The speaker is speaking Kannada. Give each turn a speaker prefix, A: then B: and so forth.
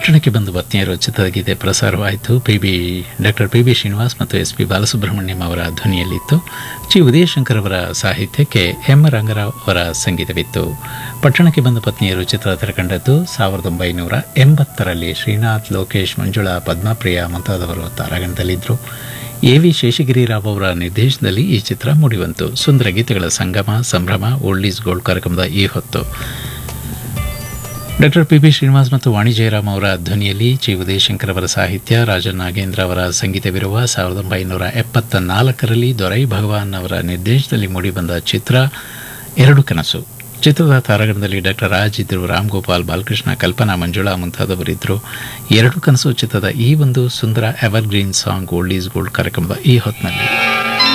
A: ಪಟ್ಟಣಕ್ಕೆ ಬಂದು ಪತ್ನಿಯರು ಚಿತ್ರದ ಗೀತೆ ಪ್ರಸಾರವಾಯಿತು P B doctor P B Srinivas ಮತ್ತು ಎಸ್ ಪಿ ಬಾಲಸುಬ್ರಹ್ಮಣ್ಯಂ ಅವರ ಧ್ವನಿಯಲ್ಲಿತ್ತು ಚಿ ಉದಯಶಂಕರ್ ಅವರ ಸಾಹಿತ್ಯಕ್ಕೆ ಎಂ ರಂಗರಾವ್ ಅವರ ಸಂಗೀತವಿತ್ತು ಪಟ್ಟಣಕ್ಕೆ ಬಂದ ಪತ್ನಿಯರು ಚಿತ್ರ ತೆರೆಕಂಡದ್ದು ಸಾವಿರದ ಒಂಬೈನೂರ ಎಂಬತ್ತರಲ್ಲಿ ಶ್ರೀನಾಥ್ ಲೋಕೇಶ್ ಮಂಜುಳಾ ಪದ್ಮಪ್ರಿಯ ಮುಂತಾದವರು ತಾರಾಗಣದಲ್ಲಿದ್ದರು ಎ ವಿ ಶೇಷಗಿರಿರಾವ್ ಅವರ ನಿರ್ದೇಶನದಲ್ಲಿ ಈ ಚಿತ್ರ ಮೂಡಿಬಂತು ಸುಂದರ ಗೀತೆಗಳ ಸಂಗಮ ಸಂಭ್ರಮ ಓಲ್ಡ್ ಈಸ್ ಗೋಲ್ಡ್ ಕಾರ್ಯಕ್ರಮದ ಈ ಹೊತ್ತು ಡಾಕ್ಟರ್ ಪಿ ಬಿ ಶ್ರೀನಿವಾಸ್ ಮತ್ತು ವಾಣಿ ಜಯರಾಮ್ ಅವರ ಧ್ವನಿಯಲ್ಲಿ ಚಿ ಉದಯಶಂಕರ್ ಅವರ ಸಾಹಿತ್ಯ ರಾಜನ್ ನಾಗೇಂದ್ರ ಅವರ ಸಂಗೀತವಿರುವ ಸಾವಿರದ ಒಂಬೈನೂರ ಎಪ್ಪತ್ತ ನಾಲ್ಕರಲ್ಲಿ ದೊರೈ ಭಗವಾನ್ ಅವರ ನಿರ್ದೇಶನದಲ್ಲಿ ಮೂಡಿಬಂದ ಚಿತ್ರ ಎರಡು ಕನಸು ಚಿತ್ರದ ತಾರಾಗಣದಲ್ಲಿ ಡಾಕ್ಟರ್ ರಾಜ್ ಇದ್ರು ರಾಮ್ ಗೋಪಾಲ್ ಬಾಲಕೃಷ್ಣ ಕಲ್ಪನಾ ಮಂಜುಳಾ ಮುಂತಾದವರಿದ್ದರು ಎರಡು ಕನಸು ಚಿತ್ರದ ಈ ಒಂದು ಸುಂದರ evergreen song old is gold ಕಾರ್ಯಕ್ರಮದ ಈ ಹೊತ್ತಿನಲ್ಲಿ